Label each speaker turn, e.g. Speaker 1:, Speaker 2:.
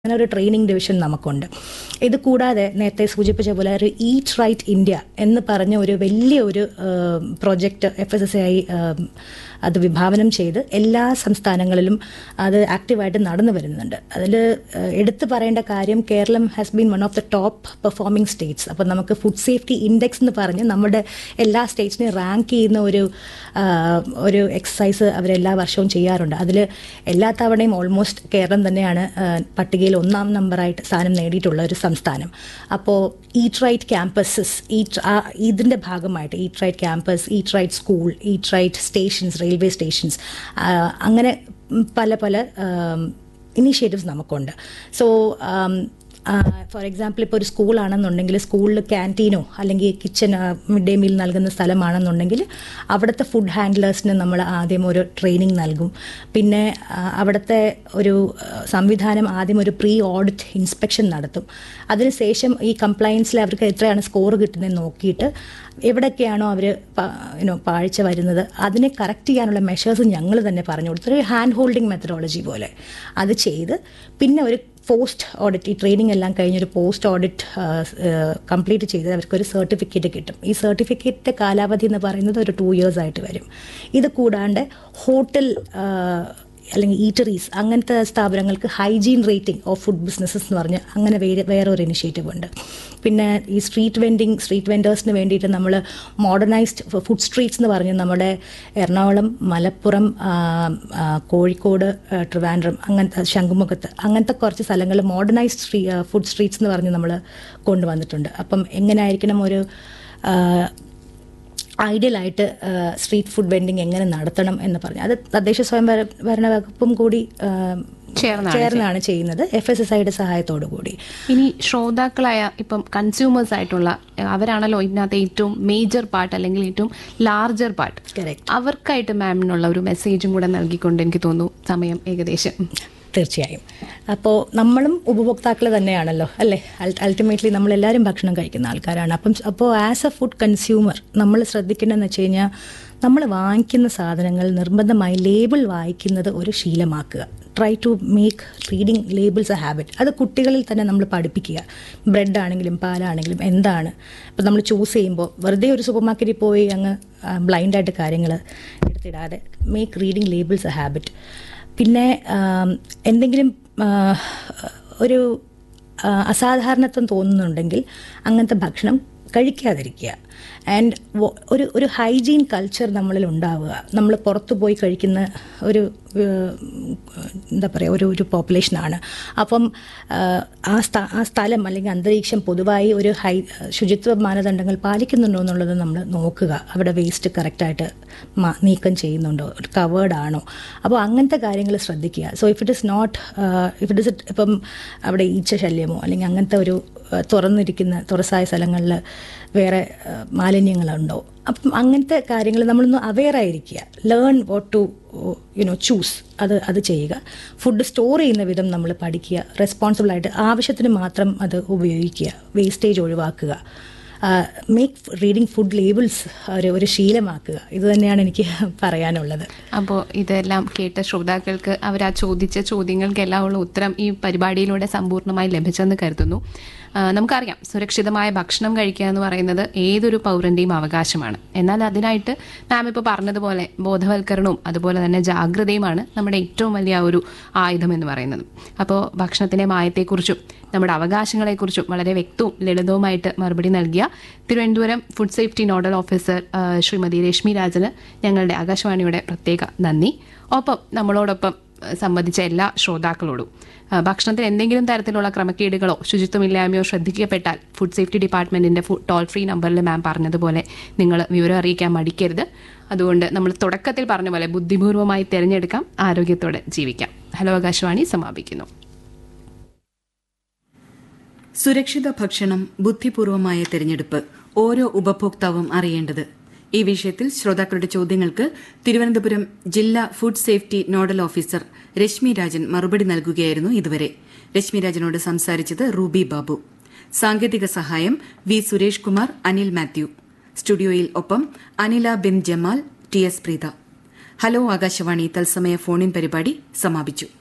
Speaker 1: അങ്ങനെ ഒരു training division നമുക്കുണ്ട് ഇത് കൂടാതെ നേരത്തെ സൂചിപ്പിച്ച പോലെ ഒരു ഈറ്റ് റൈറ്റ് ഇന്ത്യ എന്ന് പറഞ്ഞ ഒരു വലിയ ഒരു project F S S I അത് വിഭാവനം ചെയ്ത് എല്ലാ സംസ്ഥാനങ്ങളിലും അത് ആക്റ്റീവായിട്ട് നടന്നു വരുന്നുണ്ട് അതിൽ എടുത്തു പറയേണ്ട കാര്യം Keralam has been one of the top performing states അപ്പോൾ നമുക്ക് ഫുഡ് സേഫ്റ്റി ഇൻഡെക്സ് എന്ന് പറഞ്ഞ് നമ്മുടെ എല്ലാ സ്റ്റേറ്റ്സിനെയും റാങ്ക് ചെയ്യുന്ന ഒരു ഒരു എക്സസൈസ് അവരെല്ലാ വർഷവും ചെയ്യാറുണ്ട് അതിൽ എല്ലാ തവണയും ഓൾമോസ്റ്റ് കേരളം തന്നെയാണ് പട്ടികയിൽ ഒന്നാം നമ്പറായിട്ട് സ്ഥാനം നേടിയിട്ടുള്ള ഒരു സംസ്ഥാനം അപ്പോൾ ഈറ്റ് റൈറ്റ് ക്യാമ്പസസ് ഈറ്റ് ഇതിൻ്റെ ഭാഗമായിട്ട് eat right campus eat right school eat right stations railway stations അങ്ങനെ പല പല ഇനീഷ്യേറ്റീവ്സ് നമുക്കുണ്ട് സോ ഫോർ എക്സാമ്പിൾ ഇപ്പോൾ ഒരു സ്കൂളാണെന്നുണ്ടെങ്കിൽ സ്കൂളിൽ ക്യാൻറ്റീനോ അല്ലെങ്കിൽ കിച്ചൺ മിഡ് ഡേ മീൽ നൽകുന്ന സ്ഥലമാണെന്നുണ്ടെങ്കിൽ അവിടുത്തെ ഫുഡ് ഹാൻഡ്ലേഴ്സിന് നമ്മൾ ആദ്യം ഒരു ട്രെയിനിങ് നൽകും പിന്നെ അവിടുത്തെ ഒരു സംവിധാനം ആദ്യം ഒരു പ്രീ ഓഡിറ്റ് ഇൻസ്പെക്ഷൻ നടത്തും അതിനുശേഷം ഈ കംപ്ലയൻസിൽ അവർക്ക് എത്രയാണ് സ്കോർ കിട്ടുന്നത് നോക്കിയിട്ട് എവിടെയൊക്കെയാണോ അവർ യുനോ പാഴ്ച വരുന്നത് അതിനെ കറക്റ്റ് ചെയ്യാനുള്ള മെഷേഴ്സ് ഞങ്ങൾ തന്നെ പറഞ്ഞു കൊടുത്തു ഒരു ഹാൻഡ് ഹോൾഡിംഗ് മെത്തഡോളജി പോലെ അത് ചെയ്ത് പിന്നെ ഒരു പോസ്റ്റ് ഓഡിറ്റ് ഈ ട്രെയിനിങ് എല്ലാം കഴിഞ്ഞൊരു പോസ്റ്റ് ഓഡിറ്റ് കംപ്ലീറ്റ് ചെയ്ത് അവർക്കൊരു സർട്ടിഫിക്കറ്റ് കിട്ടും ഈ സർട്ടിഫിക്കറ്റിൻ്റെ കാലാവധി എന്ന് പറയുന്നത് ഒരു ടു ഇയേഴ്സ് ആയിട്ട് വരും ഇത് കൂടാണ്ട് ഹോട്ടൽ അല്ലെങ്കിൽ ഈറ്ററീസ് അങ്ങനത്തെ സ്ഥാപനങ്ങൾക്ക് hygiene rating of food businesses എന്ന് പറഞ്ഞ് അങ്ങനെ വേറെ വേറെ ഒരു ഇനിഷ്യേറ്റീവ് ഉണ്ട് പിന്നെ ഈ സ്ട്രീറ്റ് വെൻഡിങ് സ്ട്രീറ്റ് വെൻഡേഴ്സിന് വേണ്ടിയിട്ട് നമ്മൾ മോഡേണൈസ്ഡ് ഫുഡ് സ്ട്രീറ്റ്സ് എന്ന് പറഞ്ഞ് നമ്മുടെ എറണാകുളം മലപ്പുറം കോഴിക്കോട് ട്രിവാൻഡ്രം അങ്ങനത്തെ ശംഖുമുഖത്ത് അങ്ങനത്തെ കുറച്ച് സ്ഥലങ്ങൾ മോഡേണൈസ്ഡ് സ്ട്രീ ഫുഡ് സ്ട്രീറ്റ്സ് എന്ന് പറഞ്ഞ് നമ്മൾ കൊണ്ടുവന്നിട്ടുണ്ട് അപ്പം എങ്ങനെയായിരിക്കണം ഒരു ഐഡിയലായിട്ട് സ്ട്രീറ്റ് ഫുഡ് വെൻഡിങ് എങ്ങനെ നടത്തണം എന്ന് പറഞ്ഞു അത് തദ്ദേശ സ്വയംഭര ഭരണ വകുപ്പും കൂടി ചേർന്നാണ് ചെയ്യുന്നത് എഫ് എസ് എസ് ഐയുടെ സഹായത്തോടു കൂടി
Speaker 2: ഇനി ശ്രോതാക്കളായ ഇപ്പം കൺസ്യൂമേഴ്സ് ആയിട്ടുള്ള അവരാണല്ലോ ഇതിനകത്ത് ഏറ്റവും മേജർ പാർട്ട് അല്ലെങ്കിൽ ഏറ്റവും ലാർജർ പാർട്ട് അവർക്കായിട്ട് മാമിനുള്ള ഒരു മെസ്സേജും കൂടെ നൽകിക്കൊണ്ട് എനിക്ക് തോന്നുന്നു സമയം ഏകദേശം
Speaker 1: തീർച്ചയായും അപ്പോൾ നമ്മളും ഉപഭോക്താക്കൾ തന്നെയാണല്ലോ അല്ലേ അൾട്ടിമേറ്റ്ലി നമ്മളെല്ലാവരും ഭക്ഷണം കഴിക്കുന്ന ആൾക്കാരാണ് അപ്പം അപ്പോൾ ആസ് എ ഫുഡ് കൺസ്യൂമർ നമ്മൾ ശ്രദ്ധിക്കേണ്ടതെന്ന് വെച്ച് കഴിഞ്ഞാൽ നമ്മൾ വാങ്ങിക്കുന്ന സാധനങ്ങൾ നിർബന്ധമായി ലേബിൾ വായിക്കുന്നത് ഒരു ശീലമാക്കുക try to make reading labels a habit അത് കുട്ടികളിൽ തന്നെ നമ്മൾ പഠിപ്പിക്കുക ബ്രെഡ് ആണെങ്കിലും പാലാണെങ്കിലും എന്താണ് ഇപ്പം നമ്മൾ ചൂസ് ചെയ്യുമ്പോൾ വെറുതെ ഒരു സൂപ്പർ മാർക്കറ്റിൽ പോയി അങ്ങ് ബ്ലൈൻഡായിട്ട് കാര്യങ്ങൾ എടുത്തിടാതെ make reading labels a habit പിന്നെ എന്തെങ്കിലും ഒരു അസാധാരണത്വം തോന്നുന്നുണ്ടെങ്കിൽ അങ്ങനത്തെ ഭക്ഷണം കഴിക്കാതിരിക്കുക ആൻഡ് ഒരു ഒരു ഹൈജീൻ കൾച്ചർ നമ്മളിൽ ഉണ്ടാവുക നമ്മൾ പുറത്തു പോയി കഴിക്കുന്ന ഒരു എന്താ പറയുക ഒരു ഒരു പോപ്പുലേഷനാണ് അപ്പം ആ ആ സ്ഥലം അല്ലെങ്കിൽ അന്തരീക്ഷം പൊതുവായി ഒരു ഹൈ ശുചിത്വ മാനദണ്ഡങ്ങൾ പാലിക്കുന്നുണ്ടോ എന്നുള്ളത് നമ്മൾ നോക്കുക അവിടെ വേസ്റ്റ് കറക്റ്റായിട്ട് നീക്കം ചെയ്യുന്നുണ്ടോ കവേർഡ് ആണോ അപ്പോൾ അങ്ങനത്തെ കാര്യങ്ങൾ ശ്രദ്ധിക്കുക so if it is not if it is ഇപ്പം അവിടെ ഈച്ച ശല്യമോ അല്ലെങ്കിൽ അങ്ങനത്തെ ഒരു തുറന്നിരിക്കുന്ന തുറസായ സ്ഥലങ്ങളിൽ വേറെ മാലിന്യങ്ങളുണ്ടോ അപ്പം അങ്ങനത്തെ കാര്യങ്ങൾ നമ്മളൊന്ന് അവെയർ ആയിരിക്കുക learn what to you know choose അത് അത് ചെയ്യുക ഫുഡ് സ്റ്റോർ ചെയ്യുന്ന വിധം നമ്മൾ പഠിക്കുക റെസ്പോൺസിബിളായിട്ട് ആവശ്യത്തിന് മാത്രം അത് ഉപയോഗിക്കുക വേസ്റ്റേജ് ഒഴിവാക്കുക മേക്ക് റീഡിങ് ഫുഡ് ലേബിൾസ് ഒരു ഒരു ശീലമാക്കുക ഇത് തന്നെയാണ് എനിക്ക് പറയാനുള്ളത്
Speaker 2: അപ്പോൾ ഇതെല്ലാം കേട്ട ശ്രോതാക്കൾക്ക് അവർ ആ ചോദിച്ച ചോദ്യങ്ങൾക്കെല്ലാം ഉള്ള ഉത്തരം ഈ പരിപാടിയിലൂടെ സമ്പൂർണ്ണമായി ലഭിച്ചെന്ന് കരുതുന്നു നമുക്കറിയാം സുരക്ഷിതമായ ഭക്ഷണം കഴിക്കുക എന്ന് പറയുന്നത് ഏതൊരു പൗരന്റെയും അവകാശമാണ് എന്നാൽ അതിനായിട്ട് മാം ഇപ്പോൾ പറഞ്ഞതുപോലെ ബോധവൽക്കരണവും അതുപോലെ തന്നെ ജാഗ്രതയുമാണ് നമ്മുടെ ഏറ്റവും വലിയ ഒരു ആയുധം എന്ന് പറയുന്നത് അപ്പോൾ ഭക്ഷണത്തിന്റെ മായത്തെക്കുറിച്ചും നമ്മുടെ അവകാശങ്ങളെക്കുറിച്ചും വളരെ വ്യക്തവും ലളിതവുമായിട്ട് മറുപടി നൽകിയ Thiruvananthapuram food safety nodal officer Shrimati Rashmi രാജന് ഞങ്ങളുടെ ആകാശവാണിയുടെ പ്രത്യേക നന്ദി ഒപ്പം നമ്മളോടൊപ്പം സംബന്ധിച്ച എല്ലാ ശ്രോതാക്കളോടും ഭക്ഷണത്തിൽ എന്തെങ്കിലും തരത്തിലുള്ള ക്രമക്കേടുകളോ ശുചിത്വമില്ലായ്മയോ ശ്രദ്ധിക്കപ്പെട്ടാൽ ഫുഡ് സേഫ്റ്റി ഡിപ്പാർട്ട്മെന്റിന്റെ ടോൾ ഫ്രീ നമ്പറിൽ മാം പറഞ്ഞതുപോലെ നിങ്ങൾ വിവരം അറിയിക്കാൻ മടിക്കരുത് അതുകൊണ്ട് നമ്മൾ തുടക്കത്തിൽ പറഞ്ഞ പോലെ ബുദ്ധിപൂർവ്വമായി തിരഞ്ഞെടുക്കാം ആരോഗ്യത്തോടെ ജീവിക്കാം ഹലോ ആകാശവാണി സമാപിക്കുന്നു
Speaker 3: സുരക്ഷിത ഭക്ഷണം ബുദ്ധിപൂർവമായ തിരഞ്ഞെടുപ്പ് ഓരോ ഉപഭോക്താവും അറിയേണ്ടത് ഈ വിഷയത്തിൽ ശ്രോതാക്കളുടെ ചോദ്യങ്ങൾക്ക് തിരുവനന്തപുരം ജില്ലാ food safety nodal officer Rashmi Rajan മറുപടി നൽകുകയായിരുന്നു ഇതുവരെ രശ്മി രാജനോട് സംസാരിച്ചത് റൂബി ബാബു സാങ്കേതിക സഹായം വി സുരേഷ് കുമാർ അനിൽ മാത്യു സ്റ്റുഡിയോയിൽ ഒപ്പം Anila Bin Jamal T S Preetha hello Akashvani തത്സമയ ഫോണിൻ പരിപാടി സമാപിച്ചു